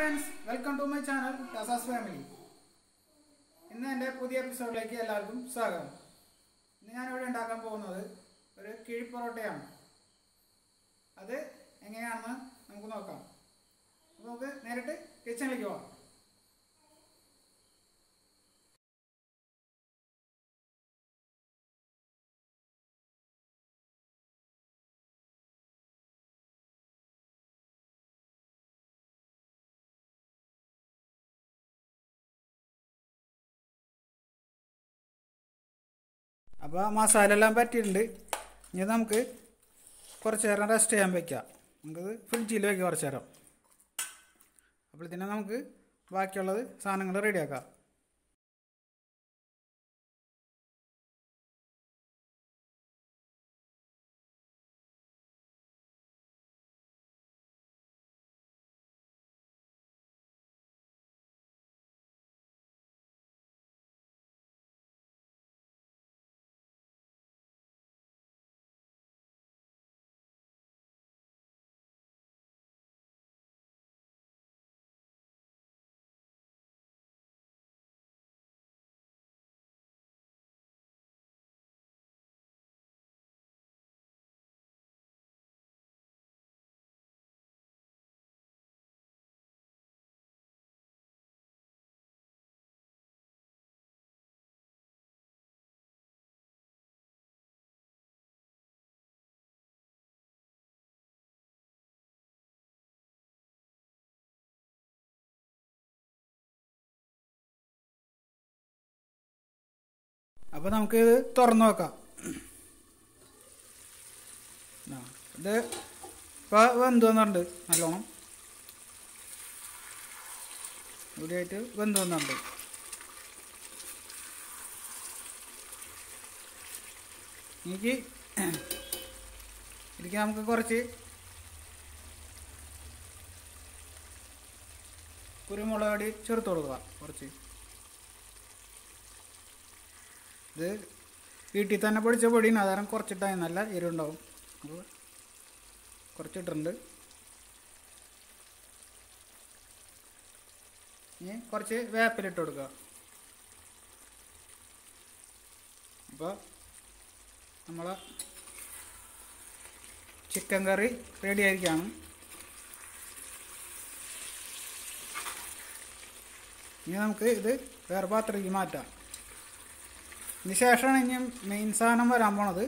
friends welcome to my channel ടസാസ് family ഇന്ന് എൻ്റെ പുതിയ എപ്പിസോഡിലേക്ക് എല്ലാവർക്കും സ്വാഗതം ഇന്ന് ഞാനിവിടെ ഉണ്ടാക്കാൻ പോകുന്നത് ഒരു കിഴി പൊറോട്ടയാണ് അത് എങ്ങനെയാണെന്ന് നമുക്ക് നോക്കാം അപ്പോൾ നമുക്ക് നേരിട്ട് കിച്ചണിലേക്ക് പോകാം അപ്പോൾ മസാല എല്ലാം പറ്റിയിട്ടുണ്ട് ഇനി നമുക്ക് കുറച്ച് നേരം റെസ്റ്റ് ചെയ്യാൻ വയ്ക്കാം നമുക്കത് ഫ്രിഡ്ജിൽ വയ്ക്കാം കുറച്ച് നേരം അപ്പോഴത്തേനും നമുക്ക് ബാക്കിയുള്ളത് സാധനങ്ങൾ റെഡിയാക്കാം അപ്പോൾ നമുക്ക് ഇത് തുറന്നു നോക്കാം ആ, ഇത് ഇപ്പോൾ വെന്ത് വന്നിട്ടുണ്ട് നല്ലോണം ഇവിടെയായിട്ട് വെന്ത് വന്നിട്ടുണ്ട് എനിക്ക് ഇതിലേക്ക് നമുക്ക് കുറച്ച് കുരുമുളക് പൊടി ചേർത്ത് കൊടുക്കുക കുറച്ച് ഇത് വീട്ടിൽ തന്നെ പൊടിച്ച പൊടിയാണ് അതാരം കുറച്ചിട്ടായി നല്ല എരിവുണ്ടാവും അപ്പോൾ കുറച്ചിട്ടുണ്ട് ഇനി കുറച്ച് വേപ്പിലിട്ട് കൊടുക്കുക അപ്പോൾ നമ്മളെ ചിക്കൻ കറി റെഡി ആയിരിക്കുകയാണ് ഇനി നമുക്ക് ഇത് വേറെ പാത്രത്തിലേക്ക് മാറ്റാം ഇതിന് ശേഷമാണ് ഇനി മെയിൻ സാധനം വരാൻ പോണത്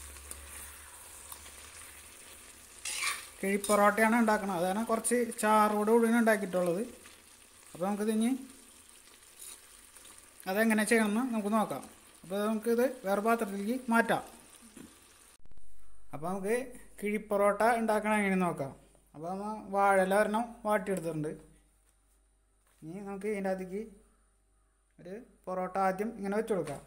കിഴിപ്പൊറോട്ടയാണ് ഉണ്ടാക്കുന്നത് അതാണ് കുറച്ച് ചാറോട് കൂടിയാണ് ഉണ്ടാക്കിയിട്ടുള്ളത് അപ്പോൾ നമുക്കിത് ഇനി അതെങ്ങനെ ചെയ്യണമെന്ന് നമുക്ക് നോക്കാം അപ്പോൾ നമുക്കിത് വേറെ പാത്രത്തിലേക്ക് മാറ്റാം അപ്പോൾ നമുക്ക് കിഴിപ്പൊറോട്ട ഉണ്ടാക്കണം എങ്ങനെ നോക്കാം അപ്പോൾ നമ്മൾ വാഴല ഒരെണ്ണം വാട്ടിയെടുത്തിട്ടുണ്ട് ഇനി നമുക്ക് ഇതിൻ്റെ അകത്തേക്ക് ഒരു പൊറോട്ട ആദ്യം ഇങ്ങനെ വെച്ച് കൊടുക്കാം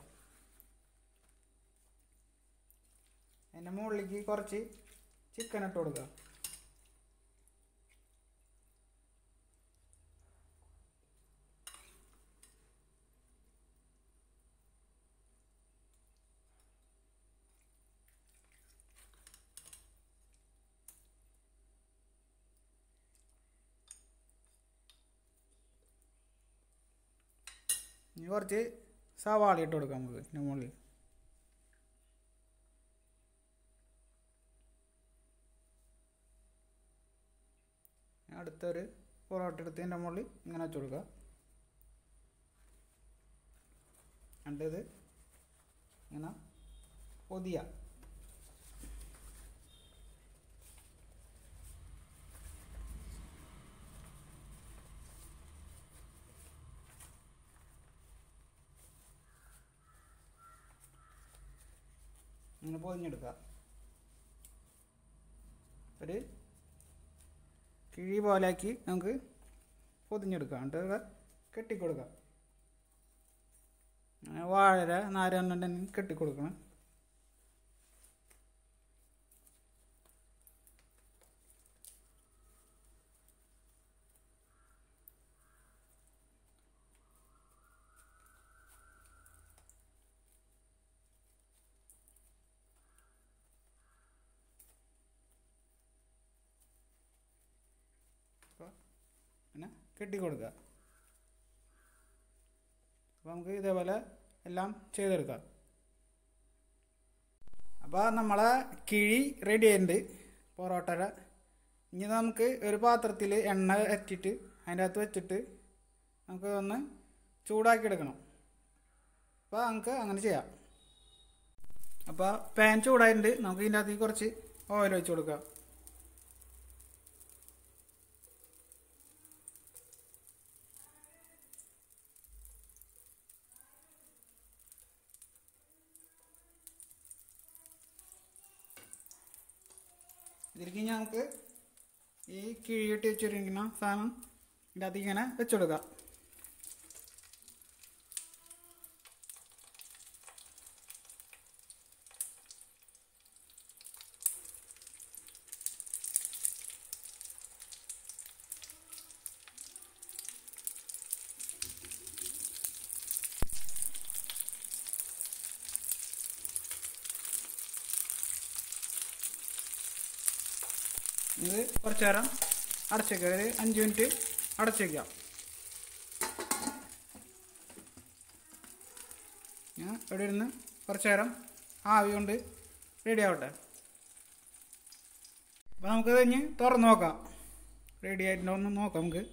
അതിൻ്റെ മുകളിലേക്ക് കുറച്ച് ചിക്കൻ ഇട്ട് കൊടുക്കുക ഇനി കുറച്ച് സവാള ഇട്ട് കൊടുക്കാം നമുക്ക് ഇതിൻ്റെ മുകളിൽ അടുത്തൊരു പൊറോട്ട എടുത്തതിൻ്റെ മുകളിൽ ഇങ്ങനെ വെച്ച് കൊടുക്കുക എന്നിട്ട് ഇത് ഇങ്ങനെ പൊതിയ ഇങ്ങനെ പൊതിഞ്ഞെടുക്കുക ഒരു കിഴി പോലാക്കി നമുക്ക് പൊതിഞ്ഞെടുക്കാം എന്നിട്ട് കെട്ടിക്കൊടുക്കാം അങ്ങനെ വാഴര നാരെണ്ണം കെട്ടിക്കൊടുക്കണം അപ്പോൾ അങ്ങനെ കെട്ടി കൊടുക്കുക അപ്പോൾ നമുക്ക് ഇതേപോലെ എല്ലാം ചെയ്തെടുക്കാം അപ്പോൾ നമ്മളെ കിഴി റെഡി ആയിട്ടുണ്ട് പൊറോട്ടയുടെ ഇനി നമുക്ക് ഒരു പാത്രത്തിൽ എണ്ണ ഇട്ടിട്ട് അതിൻ്റെ അകത്ത് വെച്ചിട്ട് നമുക്ക് ഒന്ന് ചൂടാക്കി എടുക്കണം അപ്പോൾ നമുക്ക് അങ്ങനെ ചെയ്യാം അപ്പോൾ പാൻ ചൂടായിട്ടുണ്ട് നമുക്ക് ഇതിൻ്റെ അകത്തേക്ക് കുറച്ച് ഓയിൽ ഒഴിച്ച് കൊടുക്കാം ഇതിലേക്ക് ഞങ്ങൾക്ക് ഈ കിഴിയിട്ട് വെച്ചിരിക്കുന്ന സാധനം ഇതിൻ്റെ അകത്ത് ഇങ്ങനെ വെച്ചുകൊടുക്കാം ഇത് കുറച്ച് നേരം അടച്ചേക്കുക ഒരു അഞ്ച് മിനിറ്റ് അടച്ചേക്കാം ഞാൻ ഇവിടെ ഇരുന്ന് കുറച്ച് നേരം ആവി കൊണ്ട് റെഡി ആവട്ടെ അപ്പോൾ നമുക്ക് കഴിഞ്ഞ് തുറന്ന് നോക്കാം റെഡി ആയിട്ടുണ്ടോ എന്ന് നോക്കാം നമുക്ക്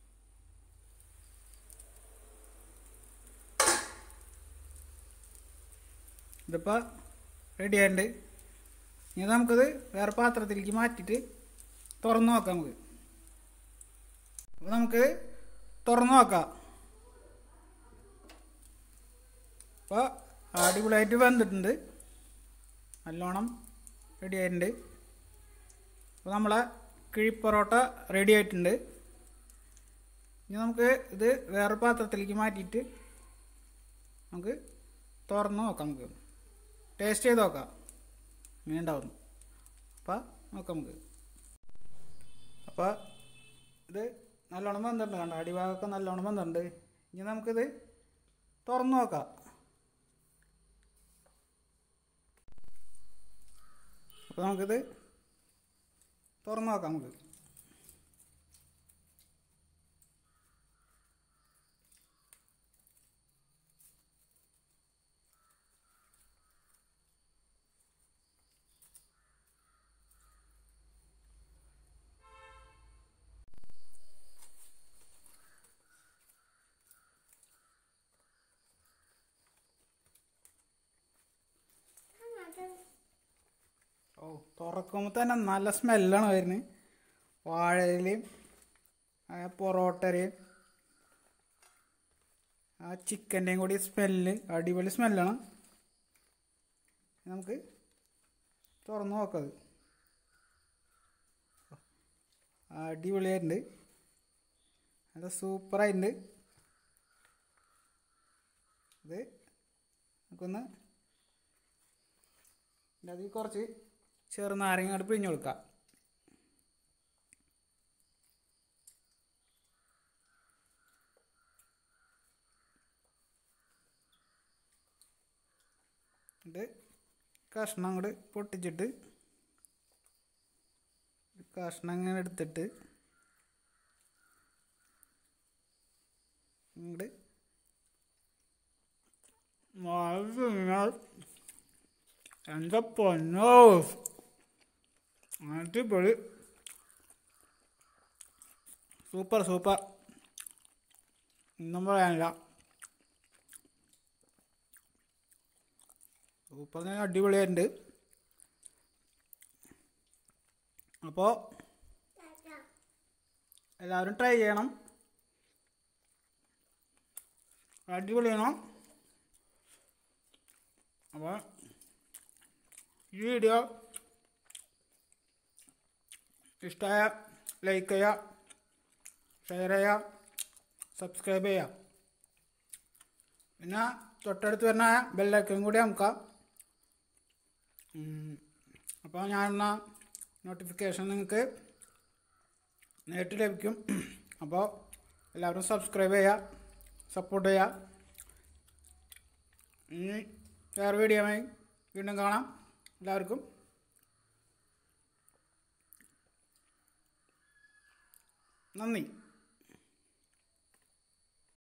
ഇതിപ്പോൾ റെഡി ആയിട്ടുണ്ട് ഇനി നമുക്കത് വേറെ പാത്രത്തിലേക്ക് മാറ്റിയിട്ട് തുറന്നു നോക്കാം നമുക്ക് അപ്പോൾ നമുക്ക് തുറന്നു നോക്കാം അപ്പോൾ അടിപൊളിയായിട്ട് വെന്തിട്ടുണ്ട് നല്ലോണം റെഡി ആയിട്ടുണ്ട് അപ്പോൾ നമ്മളെ കിഴിപ്പൊറോട്ട റെഡി ആയിട്ടുണ്ട് ഇനി നമുക്ക് ഇത് വേറെ പാത്രത്തിലേക്ക് മാറ്റിയിട്ട് നമുക്ക് തുറന്ന് നോക്കാം നമുക്ക് ടേസ്റ്റ് ചെയ്ത് നോക്കാം ഇങ്ങനെ ഉണ്ടാവുന്നു അപ്പോൾ നോക്കാം നമുക്ക് അപ്പോൾ ഇത് നല്ലോണം വന്നിട്ടുണ്ട് കണ്ടോ അടിഭാഗമൊക്കെ നല്ലോണം വന്നിട്ടുണ്ട് ഇനി നമുക്കിത് തുറന്നു നോക്കാം അപ്പോൾ നമുക്കിത് തുറന്നു നോക്കാം നമുക്ക് ഓ തുറക്കുമ്പോൾ തന്നെ നല്ല സ്മെല്ലാണ് വരുന്നത് വാഴയിലയും ആ പൊറോട്ടയുടെയും ആ ചിക്കൻ്റെയും കൂടി സ്മെല്ല് അടിപൊളി സ്മെല്ലാണ് നമുക്ക് തുറന്ന് നോക്കത് അടിപൊളിയായിട്ടുണ്ട് നല്ല സൂപ്പറായിട്ടുണ്ട് ഇത് നമുക്കൊന്ന് ഇതിൻ്റെ അതിൽ കുറച്ച് ചെറുനാരങ്ങ അങ്ങോട്ട് പിഴിഞ്ഞ് കൊടുക്കാം ഇത് കഷ്ണം അങ്ങോട്ട് പൊട്ടിച്ചിട്ട് കഷ്ണം ഇങ്ങനെ എടുത്തിട്ട് ഇങ്ങോട്ട് വളരെ എൻ്റെ പൊന്നോ അടിപൊളി സൂപ്പർ സൂപ്പർ ഒന്നും പറയാനില്ല സൂപ്പർ എന്ന് പറഞ്ഞാൽ അടിപൊളിയായിട്ടുണ്ട് അപ്പോൾ എല്ലാവരും ട്രൈ ചെയ്യണം അടിപൊളിയാണോ അപ്പോൾ ഈ വീഡിയോ ഇഷ്ടമായ ലൈക്ക് ചെയ്യുക ഷെയർ ചെയ്യുക സബ്സ്ക്രൈബ് ചെയ്യുക പിന്നെ തൊട്ടടുത്ത് വരുന്ന ബെല്ലൈക്കനും കൂടി അമുക്കാം അപ്പോൾ ഞാനെന്ന നോട്ടിഫിക്കേഷൻ നിങ്ങൾക്ക് നേരിട്ട് ലഭിക്കും അപ്പോൾ എല്ലാവരും സബ്സ്ക്രൈബ് ചെയ്യുക സപ്പോർട്ട് ചെയ്യുക ഇനി വേറെ വീഡിയോയുമായി വീണ്ടും കാണാം എല്ലാവർക്കും നന്ദി